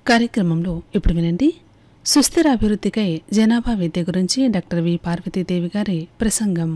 కార్యక్రమంలో ఇప్పుడు వినండి సుస్థిర అభివృద్ధికై జనాభా విద్య గురించి డాక్టర్ వి పార్వతీదేవి గారి ప్రసంగం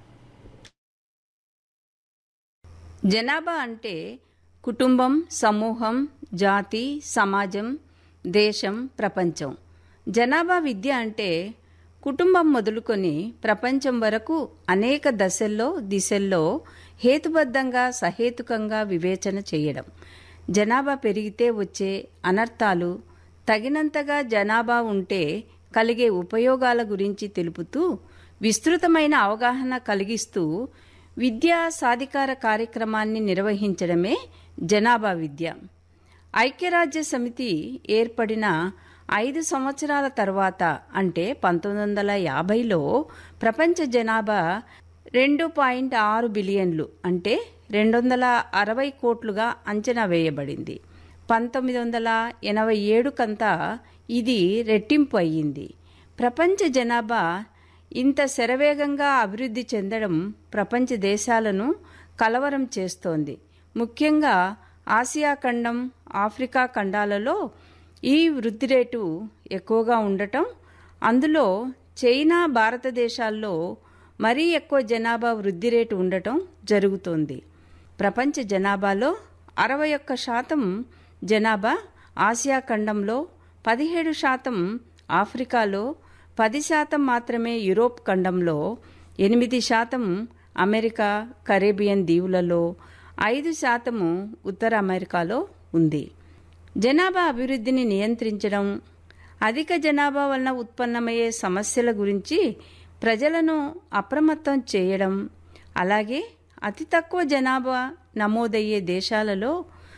జనాభా అంటే కుటుంబం సమూహం జాతి సమాజం దేశం ప్రపంచం జనాభా విద్య అంటే కుటుంబం మొదలుకొని ప్రపంచం వరకు అనేక దశల్లో దిశల్లో హేతుబద్ధంగా సహేతుకంగా వివేచన చేయడం జనాభా పెరిగితే వచ్చే అనర్థాలు తగినంతగా జనాభా ఉంటే కలిగే ఉపయోగాల గురించి తెలుపుతూ విస్తృతమైన అవగాహన కలిగిస్తూ విద్యా సాధికార కార్యక్రమాన్ని నిర్వహించడమే జనాభా విద్య ఐక్యరాజ్య సమితి ఏర్పడిన ఐదు సంవత్సరాల తర్వాత అంటే పంతొమ్మిది వందల యాభైలో ప్రపంచ జనాభా రెండు పాయింట్ ఆరు బిలియన్లు అంటే రెండు వందల అరవై కోట్లుగా అంచనా వేయబడింది పంతొమ్మిది వందల ఎనభై ఏడుకంతా ఇది రెట్టింపు అయ్యింది ప్రపంచ జనాభా ఇంత శరవేగంగా అభివృద్ధి చెందడం ప్రపంచ దేశాలను కలవరం చేస్తోంది ముఖ్యంగా ఆసియా ఖండం ఆఫ్రికా ఖండాలలో ఈ వృద్ధి రేటు ఎక్కువగా ఉండటం అందులో చైనా భారతదేశాల్లో మరీ ఎక్కువ జనాభా వృద్ధి రేటు ఉండటం జరుగుతోంది ప్రపంచ జనాభాలో అరవై ఒక్క శాతం జనాభా ఆసియా ఖండంలో పదిహేడు శాతం ఆఫ్రికాలో పది శాతం మాత్రమే యూరోప్ ఖండంలో ఎనిమిది శాతం అమెరికా కరేబియన్ దీవులలో ఐదు శాతము ఉత్తర అమెరికాలో ఉంది జనాభా అభివృద్ధిని నియంత్రించడం అధిక జనాభా వలన ఉత్పన్నమయ్యే సమస్యల గురించి ప్రజలను అప్రమత్తం చేయడం అలాగే అతి తక్కువ జనాభా నమోదయ్యే దేశాలలో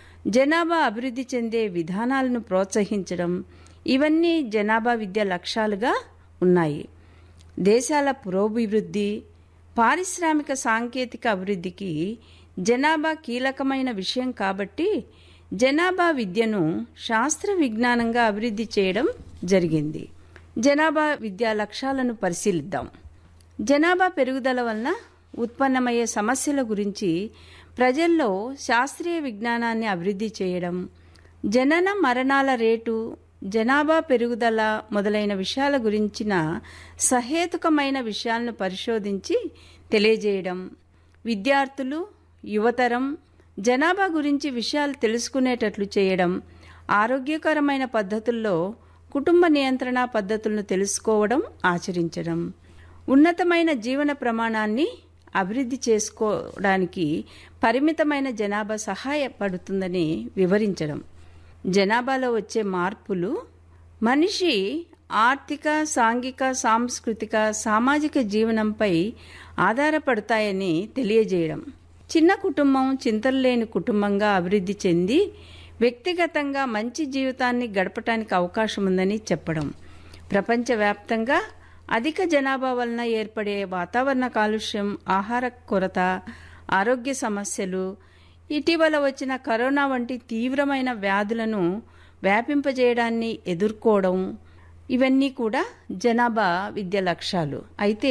జనాభా అభివృద్ధి చెందే విధానాలను ప్రోత్సహించడం ఇవన్నీ జనాభా విద్య లక్ష్యాలుగా ఉన్నాయి దేశాల పురోభివృద్ధి పారిశ్రామిక సాంకేతిక అభివృద్ధికి జనాభా కీలకమైన విషయం కాబట్టి జనాభా విద్యను శాస్త్ర విజ్ఞానంగా అభివృద్ధి చేయడం జరిగింది జనాభా విద్యా లక్ష్యాలను పరిశీలిద్దాం జనాభా పెరుగుదల వలన ఉత్పన్నమయ్యే సమస్యల గురించి ప్రజల్లో శాస్త్రీయ విజ్ఞానాన్ని అభివృద్ధి చేయడం జనన మరణాల రేటు జనాభా పెరుగుదల మొదలైన విషయాల గురించిన సహేతుకమైన విషయాలను పరిశోధించి తెలియజేయడం విద్యార్థులు యువతరం జనాభా గురించి విషయాలు తెలుసుకునేటట్లు చేయడం ఆరోగ్యకరమైన పద్ధతుల్లో కుటుంబ నియంత్రణ పద్ధతులను తెలుసుకోవడం ఆచరించడం ఉన్నతమైన జీవన ప్రమాణాన్ని అభివృద్ధి చేసుకోవడానికి పరిమితమైన జనాభా సహాయపడుతుందని వివరించడం జనాభాలో వచ్చే మార్పులు మనిషి ఆర్థిక సాంఘిక సాంస్కృతిక సామాజిక జీవనంపై ఆధారపడతాయని తెలియజేయడం చిన్న కుటుంబం చింతలేని కుటుంబంగా అభివృద్ధి చెంది వ్యక్తిగతంగా మంచి జీవితాన్ని గడపటానికి అవకాశం ఉందని చెప్పడం ప్రపంచవ్యాప్తంగా అధిక జనాభా వలన ఏర్పడే వాతావరణ కాలుష్యం ఆహార కొరత ఆరోగ్య సమస్యలు ఇటీవల వచ్చిన కరోనా వంటి తీవ్రమైన వ్యాధులను వ్యాపింపజేయడాన్ని ఎదుర్కోవడం ఇవన్నీ కూడా జనాభా విద్య లక్ష్యాలు అయితే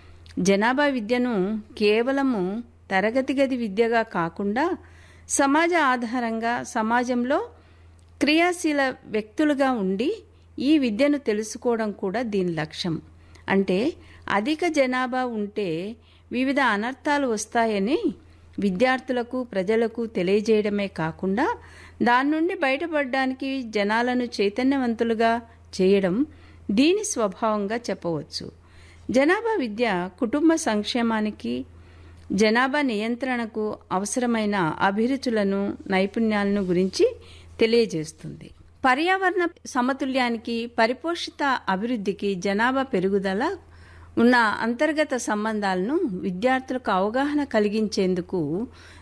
జనాభా విద్యను కేవలము తరగతి గది విద్యగా కాకుండా సమాజ ఆధారంగా సమాజంలో క్రియాశీల వ్యక్తులుగా ఉండి ఈ విద్యను తెలుసుకోవడం కూడా దీని లక్ష్యం అంటే అధిక జనాభా ఉంటే వివిధ అనర్థాలు వస్తాయని విద్యార్థులకు ప్రజలకు తెలియజేయడమే కాకుండా దాని నుండి బయటపడడానికి జనాలను చైతన్యవంతులుగా చేయడం దీని స్వభావంగా చెప్పవచ్చు జనాభా విద్య కుటుంబ సంక్షేమానికి జనాభా నియంత్రణకు అవసరమైన అభిరుచులను నైపుణ్యాలను గురించి తెలియజేస్తుంది పర్యావరణ సమతుల్యానికి పరిపోషిత అభివృద్ధికి జనాభా పెరుగుదల ఉన్న అంతర్గత సంబంధాలను విద్యార్థులకు అవగాహన కలిగించేందుకు